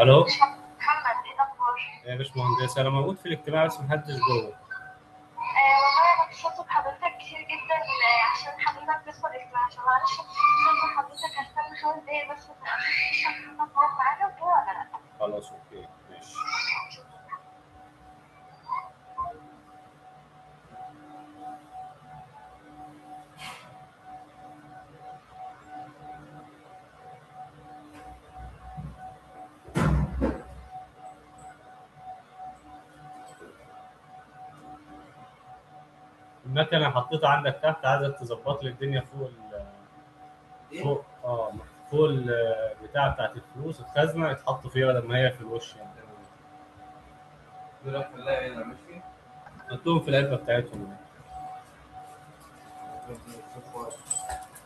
الو محمد ايه الاخبار؟ يا باشمهندس انا موجود في الاجتماع بس محدش جوه آه والله انا اتصلت بحضرتك كتير جدا آه، عشان حضرتك تدخل الاجتماع عشان معلش طلب حضرتك هستنى خمس دقايق بس عشان حضرتك تقعد معانا وكده ولا لا؟ خلاص اوكي ماشي المكنه حطيتها عندك تحت عايزك تظبط لي الدنيا فوق ال فوق اه فوق البتاع بتاعت الفلوس الخزنه يتحط فيها لما هي في الوش يعني دول خلاها ايه مش فيه حطهم في العلبه بتاعتهم يعني.